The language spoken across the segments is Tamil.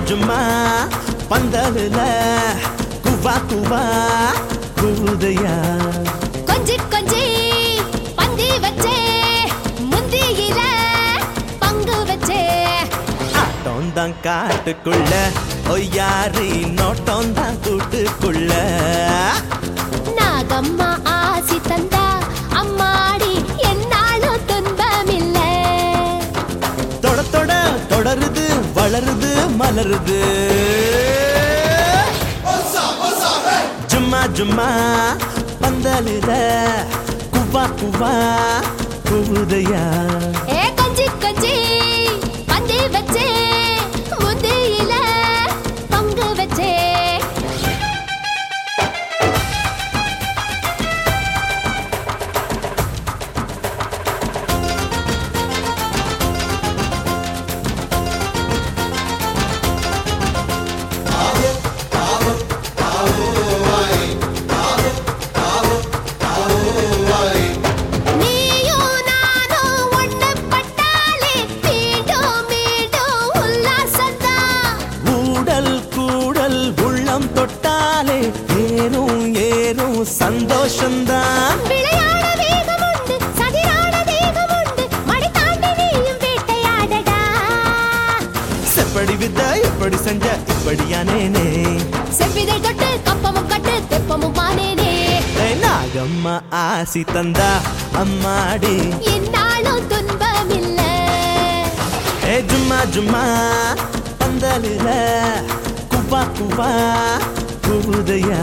ஜும்மா பந்தலுல குவா குவா கூதையா கொஞ்சி கொஞ்சி பந்தி வச்சே முந்தியில பங்கு வச்சே ஆட்டம் தான் காட்டுக்குள்ள ஒய்யாரி நோட்டம் தான் கூட்டுக்குள்ள நாகம்மா ஆசி தந்தா அம்மாடி என்னாலும் துன்பமில்ல தொட தொட தொடருது வளருது மலருது ஜும்மா ஜும்மா பந்தலுல குவா குவா கூதையா ஏ கொஞ்சி கொஞ்சி பந்தி வச்சே முந்தியில பங்கு வச்சே நீயும் நானும் ஒண்ணு பட்டாலே மீண்டும் மீண்டும் உல்லாசம்தான் ஊடல் கூடல் உள்ளம் தொட்டாலே ஏறும் ஏறும் சந்தோஷந்தான் விளையாட வேகம் உண்டு சதிராட தேகம் உண்டு மடை தாண்டி நீயும் வேட்டையாடடா செப்படி வித்த எப்படி செஞ்ச இப்படியானேனே செவ்விதை தொட்டு கப்பமும் கட்டு தெப்பமும் மானேனே ஏய், நாகம்மா ஆசி தந்தா அம்மாடி என்னாலும் துன்பமில்ல ஏ ஜும்மா ஜும்மா பந்தலில குவா குவா கூதையா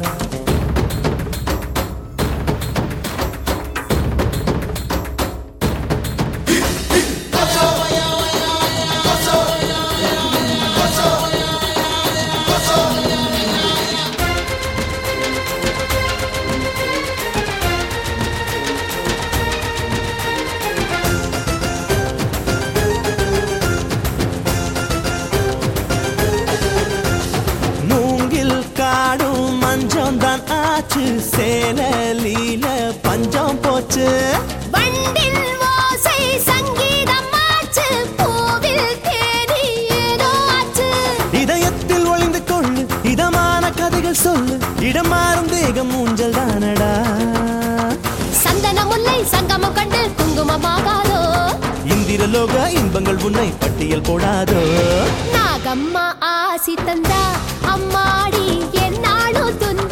மூங்கில் காடும் மஞ்சம் தான் ஆச்சு சேனலீல பஞ்சம் போச்சு வண்டில் ஓசை சங்கீதம் ஆச்சு பூவில் தேனி ஏதோ ஆச்சு இதயத்தில் ஒளிந்து கொள்ளு இதமான கதைகள் சொல்லு இடம் மாறும் தேகம் ஊஞ்சல் தானடா சந்தன முல்லை சங்கமம் கண்டு குங்குமமாகாதோ இந்திரலோக இன்பங்கள் உன்னை பட்டியல் போடாதோ நாகம்மா ஆசி தந்தா அம்மாடி என்னாலும் துன்பமில்ல